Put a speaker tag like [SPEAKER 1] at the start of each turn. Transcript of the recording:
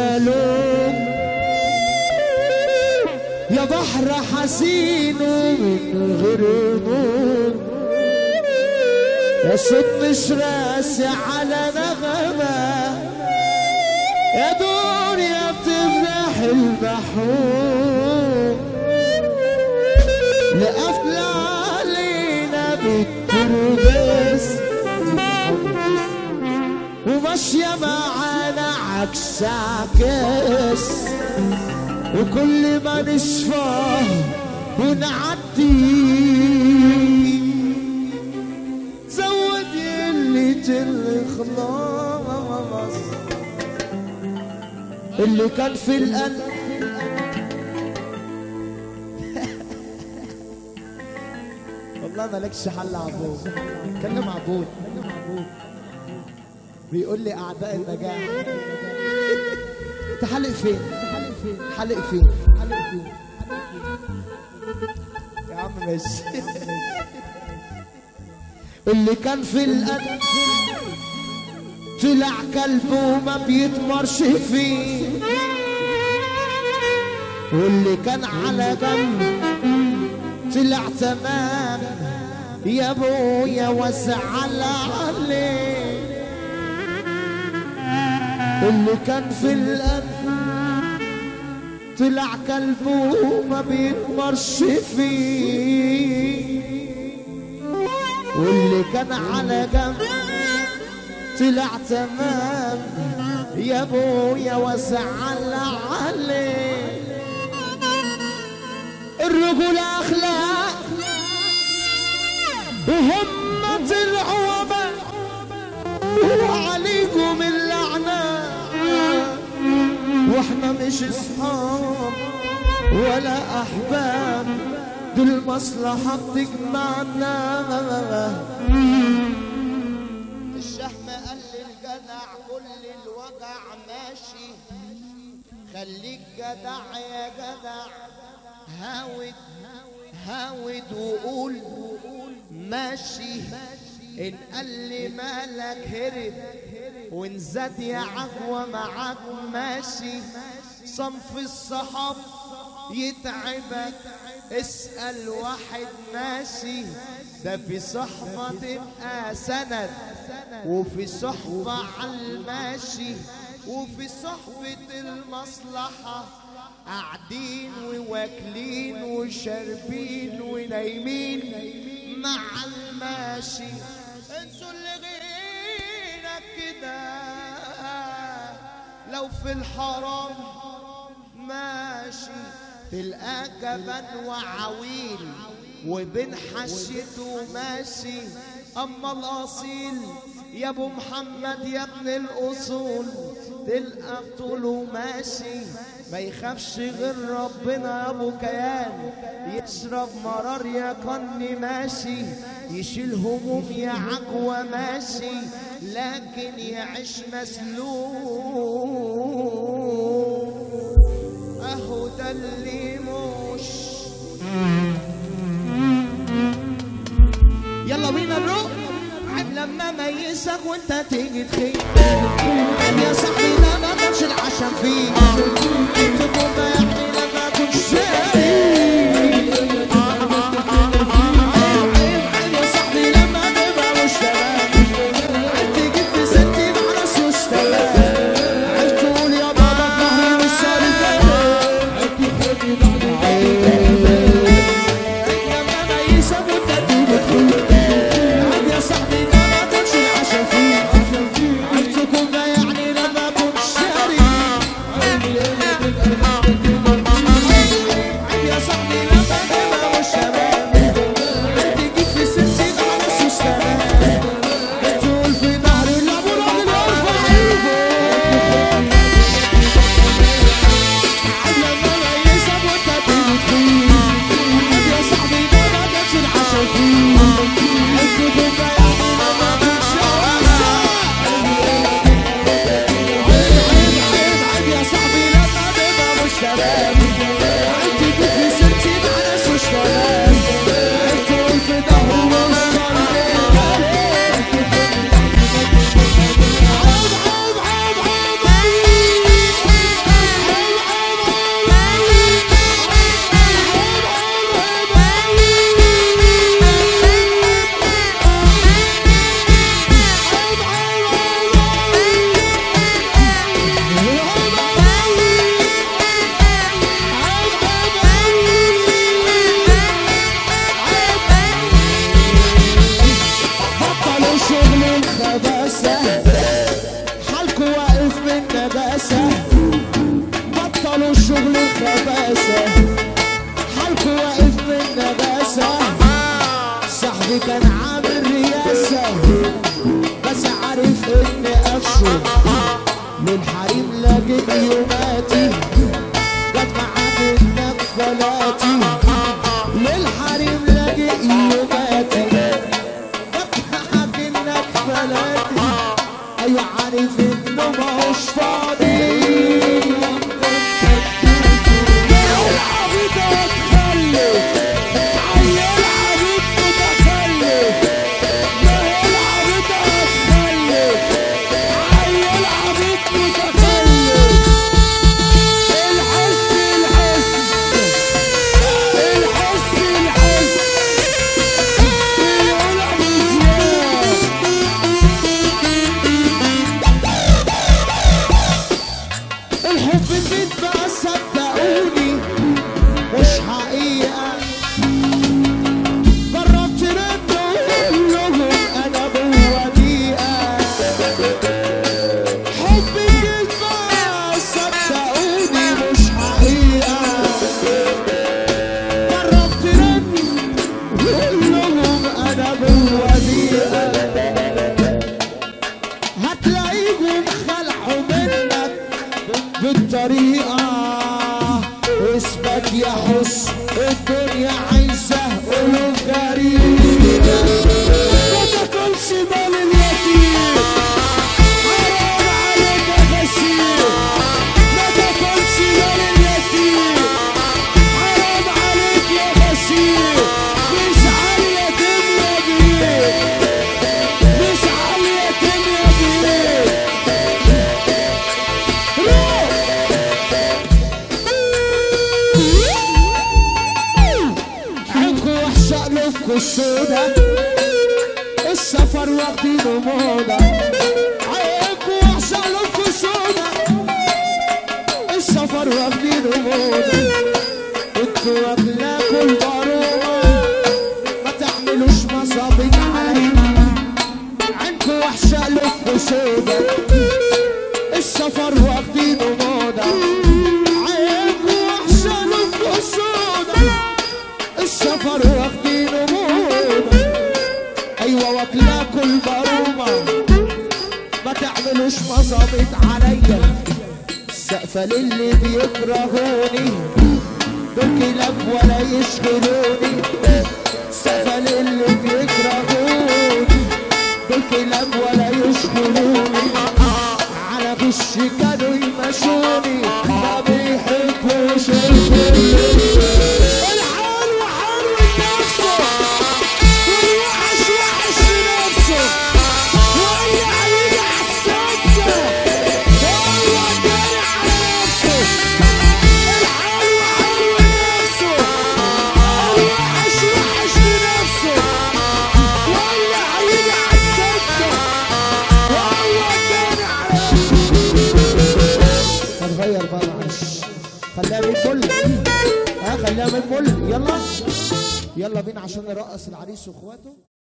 [SPEAKER 1] مالوم يا بحر حزين من غير هموم يا صوت مش راسي على نغمة يا دنيا بتفرح المحروم لقفل علينا بالتربس وماشية معانا عكس عكس وكل ما نشفى ونعدي زود قلة الإخلاص اللي كان في القلب والله مالكش حل عبود كلم عبود كلم عبود بيقول لي اعداء النجاح انت حالق فين حالق فين حالق فين يا عم ماشي اللي كان في القلب طلع كلب وما بيتمرش فيه واللي كان على جنب طلع تمام يا ابويا وزعل عليه اللي كان في القلب طلع كلبه وما بيكبرش فيه واللي كان على جنب طلع تمام يا ابويا وزعل عليه الرجولة اخلاق وهم طلعوا وباء وعليكم اللعنة واحنا مش اصحاب ولا احباب دول مصلحة بتجمعنا
[SPEAKER 2] الشهم قال للجدع كل الوجع ماشي خليك جدع يا جدع هاود هاود وقول ماشي ان قال لي مالك هرب وان زاد يا عجوة معاك ماشي صنف الصحاب يتعبك اسأل واحد ماشي ده في صحبة تبقى سند وفي صحبة عالماشي وفي صحبة المصلحة قاعدين وواكلين وشاربين ونايمين مع الماشي انسوا اللي غيرك كده لو في الحرام ماشي تلقى جبل وعويل وبين حشيته ماشي اما الاصيل يا ابو محمد يا ابن الاصول تلقى طوله ماشي ما يخافش غير ربنا يا ابو كيان يشرب مرار يا قني ماشي يشيل هموم يا عجوة ماشي لكن يعيش مسلوب اهو ده اللي مش يلا بينا نروح عيب لما ميزك وانت تيجي تخيل عيب يا صاحبي لا ما كانش العشم فيك عيب تكون يعني لما كنت شايف عيب عيب يا صاحبي لما نبقى مش تمام عيب تجيب في ستي مع ناس مش تمام عيب تقول يا بابا في ظهري مش صارف لما ميزك وانت تيجي تخيل عيب يا صاحبي لا ما كانش العشم فيك عيب تكون يعني لما كنت شاري نجاسة حالكوا واقف من نجاسة بطلوا الشغل الخباسة حالكوا واقف من نجاسة صاحبي كان عامل رياسة بس عارف ان قفشه للحريم لاجئ يوماتي جت معاه منك فلاتي للحريم لاجئ يوماتي جت معاه منك فلاتي ايوه عارف انه ماهوش فاضي العبيط اتخلف عيل عبيط متخلف ما هي العبيط اتخلف عيل عبيط متخلف الحس الحس الحس الحس بيقول ابو زياد الحب فيك بقى صدقوني مش حقيقة جربت رد اقول لهم انا بوديئة حب فيك بقى صدقوني مش حقيقة جربت رد اقول لهم انا بوديئة هتلاقيهم خلعوا منك بالطريقة اثبت يا حس الدنيا عايزة قلوب غريبة ما تاكلش مال اليتيم حرام عليك يا غسيل ما تاكلش مال اليتيم حرام عليك يا غسيل مش على اليتيم يا بيه مش على اليتيم يا بيه عينكوا وحشة قلوبكوا السودا السفر واخدينه موضة عينكوا وحشة قلوبكوا السودا السفر واخدينه موضة انتوا واكلاكوا البارومة ما تعملوش مصابين عليا عينكوا وحشة قلوبكوا سودا السفر واخدينه موضة عينكوا وحشة قلوبكوا سودا السفر واخدينه موضة ايوه واكلاكوا البارومة ما تعملوش مظابط عليا سقفة للي بيكرهوني دول كلاب ولا يشغلوني سقفة للي بيكرهوني دول كلاب ولا يشغلوني على غش كانوا يمشوني ما بيحبوش الخير الحلو حلو لنفسه والوحش وحش لنفسه واللي هيجي على السكة هو الجاري على نفسه الحلو حلو لنفسه الوحش وحش لنفسه واللي هيجي على السكة هو الجاري على نفسه هنغير بقى معلش خليها من كل ها خليها من كل يلا يلا بينا عشان نرقص العريس واخواته